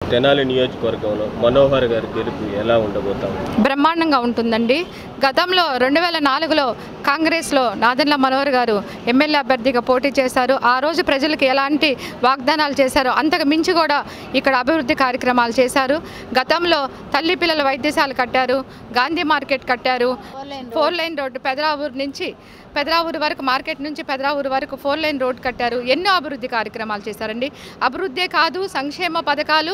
తెనాలి నియోజకవర్గంలో మనోహర్ గారి గెలుపు ఎలా ఉండబోతాం బ్రహ్మాండంగా ఉంటుందండి గతంలో రెండు వేల నాలుగులో కాంగ్రెస్లో నాదెండ్ల మనోహర్ గారు ఎమ్మెల్యే అభ్యర్థిగా పోటీ చేశారు ఆ రోజు ప్రజలకు ఎలాంటి వాగ్దానాలు చేశారో అంతకు మించి కూడా ఇక్కడ అభివృద్ధి కార్యక్రమాలు చేశారు గతంలో తల్లి పిల్లల వైద్యశాల కట్టారు గాంధీ మార్కెట్ కట్టారు ఫోర్ లైన్ రోడ్డు పెదరావూరు నుంచి పెదరావూరు వరకు మార్కెట్ నుంచి పెదరావూరు వరకు ఫోర్ లైన్ రోడ్ కట్టారు ఎన్నో అభివృద్ధి కార్యక్రమాలు చేశారండి అభివృద్ధే కాదు సంక్షేమ పథకాలు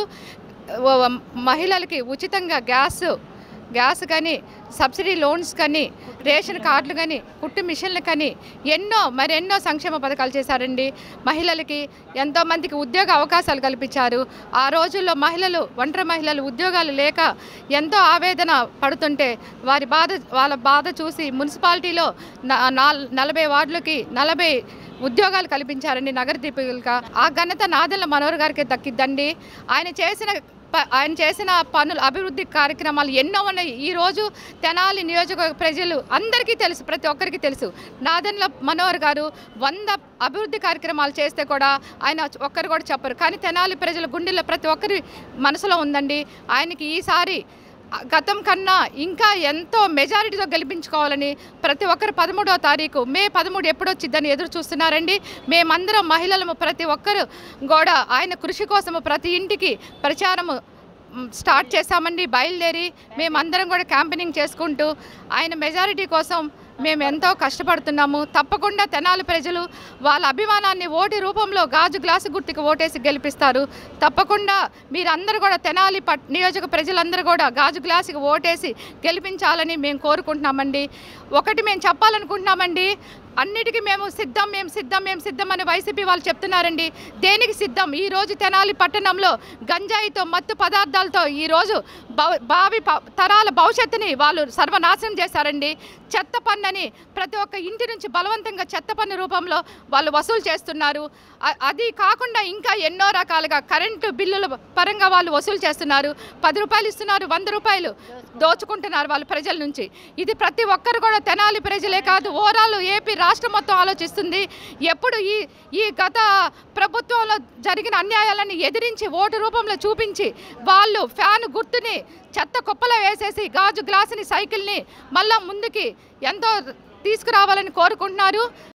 వ- వ- మహిళలకి ఉచితంగా గ్యాస్ గ్యాస్ కానీ సబ్సిడీ లోన్స్ కానీ రేషన్ కార్డులు కానీ కుట్టు మిషన్లు కానీ ఎన్నో మరెన్నో సంక్షేమ పథకాలు చేశారండి మహిళలకి ఎంతోమందికి ఉద్యోగ అవకాశాలు కల్పించారు ఆ రోజుల్లో మహిళలు ఒంటరి మహిళలు ఉద్యోగాలు లేక ఎంతో ఆవేదన పడుతుంటే వారి బాధ వాళ్ళ బాధ చూసి మున్సిపాలిటీలో న- నాల్- నలభై వార్డులకి నలభై ఉద్యోగాలు కల్పించారండి నగర దీపికలుగా ఆ ఘనత నాదెల్ల మనోహర్ గారికి దక్కిద్దండి ఆయన చేసిన ప- ఆయన చేసిన పనులు అభివృద్ధి కార్యక్రమాలు ఎన్నో ఉన్నాయి ఈరోజు తెనాలి నియోజకవర్గ ప్రజలు అందరికీ తెలుసు ప్రతి ఒక్కరికి తెలుసు నాదెండ్ల మనోహర్ గారు వంద అభివృద్ధి కార్యక్రమాలు చేస్తే కూడా ఆయన ఒక్కరు కూడా చెప్పరు కానీ తెనాలి ప్రజల గుండెల్లో ప్రతి ఒక్కరి మనసులో ఉందండి ఆయనకి ఈసారి గతం కన్నా ఇంకా ఎంతో మెజారిటీతో గెలిపించుకోవాలని ప్రతి ఒక్కరు పదమూడవ తారీఖు మే పదమూడు ఎప్పుడు వచ్చిద్దని ఎదురు చూస్తున్నారండి మేమందరం మహిళలము ప్రతి ఒక్కరు కూడా ఆయన కృషి కోసము ప్రతి ఇంటికి ప్రచారము మ్, స్టార్ట్ చేశామండి బయలుదేరి మేమందరం కూడా క్యాంపెయినింగ్ చేసుకుంటూ ఆయన మెజారిటీ కోసం మేము ఎంతో కష్టపడుతున్నాము తప్పకుండా తెనాలి ప్రజలు వాళ్ళ అభిమానాన్ని ఓటు రూపంలో గాజు గ్లాసు గుర్తుకు ఓటేసి గెలిపిస్తారు తప్పకుండా మీరందరూ కూడా తెనాలి పట్ నియోజక ప్రజలందరూ కూడా గాజు గ్లాసుకి ఓటేసి గెలిపించాలని మేము కోరుకుంటున్నామండి ఒకటి మేము చెప్పాలనుకుంటున్నామండి అన్నిటికీ మేము సిద్ధం మేము సిద్ధం మేము సిద్ధం అని వైసీపీ వాళ్ళు చెప్తున్నారండి దేనికి సిద్ధం ఈ రోజు తెనాలి పట్టణంలో గంజాయితో మత్తు పదార్థాలతో ఈ రోజు భవ- భావి ప- తరాల భవిష్యత్తుని వాళ్ళు సర్వనాశనం చేశారండి చెత్త పన్నుని ప్రతి ఒక్క ఇంటి నుంచి బలవంతంగా చెత్త పన్ను రూపంలో వాళ్ళు వసూలు చేస్తున్నారు అ- అది కాకుండా ఇంకా ఎన్నో రకాలుగా కరెంటు బిల్లుల పరంగా వాళ్ళు వసూలు చేస్తున్నారు పది రూపాయలు ఇస్తున్నారు వంద రూపాయలు దోచుకుంటున్నారు వాళ్ళు ప్రజల నుంచి ఇది ప్రతి ఒక్కరు కూడా తెనాలి ప్రజలే కాదు ఓవరాల్ ఏపీ రాష్ట్రం మొత్తం ఆలోచిస్తుంది ఎప్పుడు ఈ ఈ గత ప్రభుత్వంలో జరిగిన అన్యాయాలను ఎదిరించి ఓటు రూపంలో చూపించి వాళ్ళు ఫ్యాన్ గుర్తుని చెత్త కుప్పలో వేసేసి గాజు గ్లాసుని సైకిల్ని మళ్ళా ముందుకి ఎంతో తీసుకురావాలని కోరుకుంటున్నారు